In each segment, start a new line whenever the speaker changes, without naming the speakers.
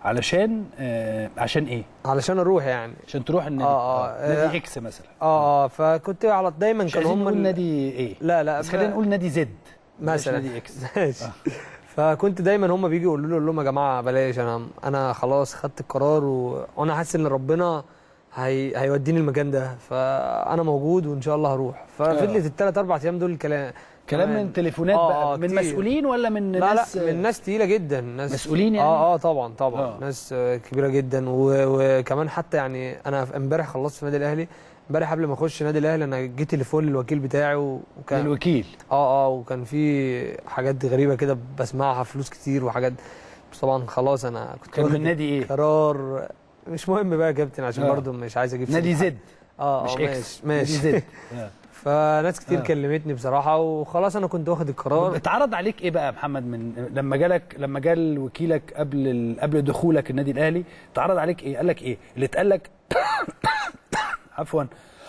علشان آه عشان ايه
علشان اروح يعني
عشان تروح النادي
آه، آه،
نادي
آه.
اكس مثلا
اه اه فكنت على دايما
مش
كانوا
عايزين
هم
نقول
ال-
نادي ايه
لا لا
بس خلينا نقول نادي زد بلاش
مثلا
نادي اكس
ماشي فكنت دايما هم بيجوا يقولوا لي- يقول لهم يا جماعه بلاش انا انا خلاص خدت القرار و... وانا حاسس ان ربنا هي... هيوديني المكان ده فانا موجود وان شاء الله هروح ففضلت الثلاث اربع ايام دول كلام
كلام
كمان.
من تليفونات
آه،
بقى
آه،
من
كتير.
مسؤولين ولا من
لا لا
ناس
من ناس تقيله جدا ناس
مسؤولين يعني؟
اه اه طبعا طبعا
آه.
آه. ناس آه، كبيره جدا و... وكمان حتى يعني انا في- امبارح خلصت في النادي الاهلي امبارح قبل ما اخش النادي الاهلي انا جيت تليفون للوكيل بتاعي و- وكان
الوكيل
اه اه وكان في حاجات غريبه كده بسمعها فلوس كتير وحاجات بس طبعا خلاص انا كنت
كان
واخد
من نادي ايه
قرار مش مهم بقى يا كابتن عشان
آه.
برضو مش عايز اجيب
نادي
سيرة
زد
اه
مش
آه،
اكس
ماشي
نادي
ماشي
زد آه.
فناس كتير
آه.
آه. كلمتني بصراحه وخلاص انا كنت واخد القرار
اتعرض عليك ايه بقى يا محمد من لما جالك لما جال وكيلك قبل ال... قبل دخولك النادي الاهلي اتعرض عليك ايه قال لك ايه اللي اتقال لك عفوا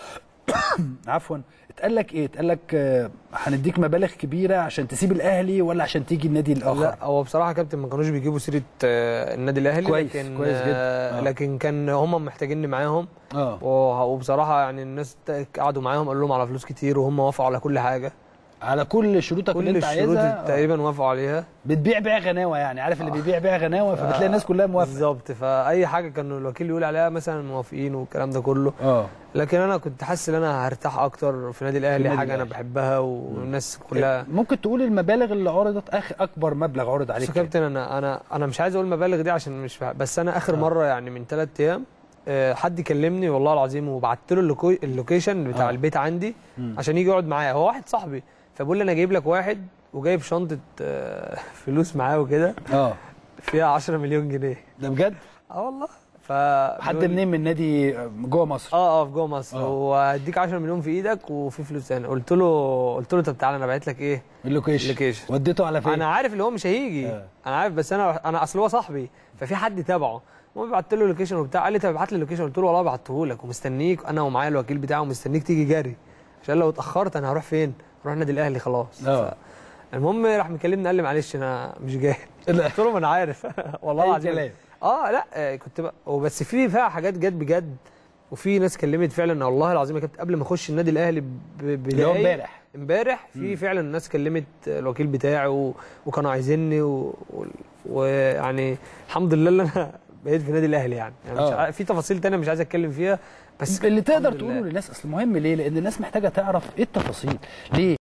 عفوا اتقال لك ايه اتقال لك آه، هنديك مبالغ كبيره عشان تسيب الاهلي ولا عشان تيجي النادي الاخر
لا هو بصراحه يا كابتن ما كانوش بيجيبوا سيره آه، النادي الاهلي
كويس،
لكن
كويس جدا.
آه
آه.
لكن كان هم محتاجيني معاهم
اه
وه- وبصراحه يعني الناس قعدوا معاهم قالوا لهم على فلوس كتير وهم وافقوا على كل حاجه
على كل شروطك اللي
كل
انت
الشروط
عايزها آه.
تقريبا وافقوا عليها
بتبيع بيع غناوه يعني عارف اللي بيبيع بيع غناوه فبتلاقي الناس كلها موافقه
بالظبط فاي حاجه كانوا الوكيل يقول عليها مثلا موافقين والكلام ده كله
اه
لكن انا كنت حاسس ان انا هرتاح اكتر في النادي الاهلي
النادي
حاجه انا
الأهلي.
بحبها والناس كلها
ممكن تقول المبالغ اللي عرضت اخر اكبر مبلغ عرض
بس
عليك
يا كابتن انا انا انا مش عايز اقول المبالغ دي عشان مش فا... بس انا اخر
آه.
مره يعني من ثلاث ايام آه، حد كلمني والله العظيم وبعت له اللوكو... اللوكيشن بتاع
آه.
البيت عندي
مم.
عشان يجي يقعد معايا هو واحد صاحبي فبقول لي انا جايب لك واحد وجايب شنطه آه، فلوس معاه وكده
اه
فيها 10 مليون جنيه
ده بجد
اه والله ف
حد
بيقول-
منين من نادي جوه مصر
اه اه في جوه مصر
آه.
وهديك 10 مليون في ايدك وفي فلوس تاني قلت له قلت له طب تعالى انا بعت لك ايه
اللوكيشن
اللوكيشن
وديته على فين
انا عارف اللي هو مش هيجي
آه.
انا عارف بس انا انا اصل هو صاحبي ففي حد تابعه المهم بعت له اللوكيشن وبتاع قال لي طب ابعت لي اللوكيشن قلت له والله بعته لك ومستنيك انا ومعايا الوكيل بتاعه ومستنيك تيجي جري عشان لو اتاخرت انا هروح فين هروح النادي الاهلي خلاص
آه.
ف- المهم راح مكلمني قال لي معلش انا مش جاي
لا
قلت له ما انا عارف والله
أي
العظيم
كلام.
اه لا آه، كنت بقى وبس في فيها حاجات جت بجد وفي ناس كلمت فعلا والله العظيم يا كابتن قبل ما اخش النادي الاهلي ب-
اللي هو
بدقايق
امبارح
امبارح في فعلا ناس كلمت الوكيل بتاعي و... وكانوا عايزيني و- و- ويعني الحمد لله اللي انا بقيت في النادي الاهلي يعني, يعني مش
آه.
ع- في تفاصيل تانية مش عايز اتكلم فيها بس
اللي تقدر
الحمد
تقوله
لله.
للناس اصل مهم ليه لان الناس محتاجه تعرف ايه التفاصيل ليه